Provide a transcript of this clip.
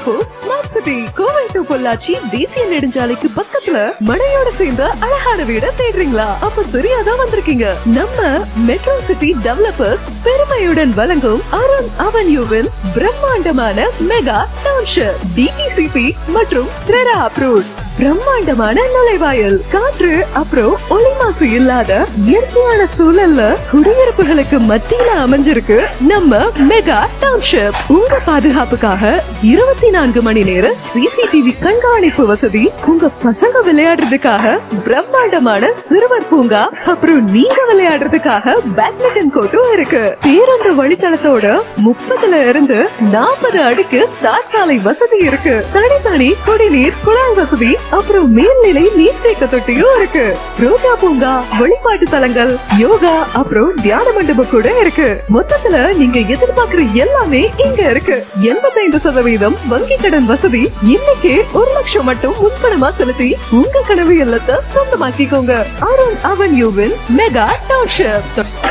இப்போ smart city Kovai to Pollachi தேசிய நெடுஞ்சாலைக்கு பக்கத்துல மழையோட சேர்ந்த அழகான வீட தேடுறீங்களா அப்ப சரியாதான் வந்திருக்கீங்க நம்ம மெட்ரோ சிட்டி டெவலப்பர்ஸ் பெருமையுடன் வழங்கும் அருண் அவென்யூவில் பிரம்மாண்டமான மெகா டவுன்ஷிப் டிடிசிபி மற்றும் கிரெடா அப்ரூவ் பிரம்மாண்டமான நுழைவாயில் காற்று அப்புறம் ஒளி மாசு இல்லாத இயற்கையான சூழல்ல குடியிருப்புகளுக்கு மத்தியில அமைஞ்சிருக்கு நம்ம மெகா டவுன்ஷிப் உங்க பாதுகாப்புக்காக இருபத்தி நான்கு மணி நேர சிசிடிவி கண்காணிப்பு வசதி உங்க பசங்க விளையாடுறதுக்காக பிரம்மாண்டமான சிறுவர் பூங்கா அப்புறம் நீங்க விளையாடுறதுக்காக பேட்மிண்டன் கோர்ட்டும் இருக்கு பேருந்து வழித்தடத்தோட முப்பதுல இருந்து நாற்பது அடுக்கு தார் சாலை வசதி இருக்கு தனித்தனி குடிநீர் குழாய் வசதி அப்புறம் மேல்நிலை நீர்த்தேக்க தொட்டியும் இருக்கு ரோஜா பூங்கா வழிபாட்டு தலங்கள் யோகா அப்புறம் தியான மண்டபம் கூட இருக்கு மொத்தத்துல நீங்க எதிர்பார்க்கிற எல்லாமே இங்க இருக்கு எண்பத்தைந்து சதவீதம் வங்கி கடன் வசதி இன்னைக்கே ஒரு லட்சம் மட்டும் முன்பணமா செலுத்தி உங்க கனவு இல்லத்தை சொந்தமாக்கிக்கோங்க அருண் அவென்யூவின் மெகா டவுன்ஷிப்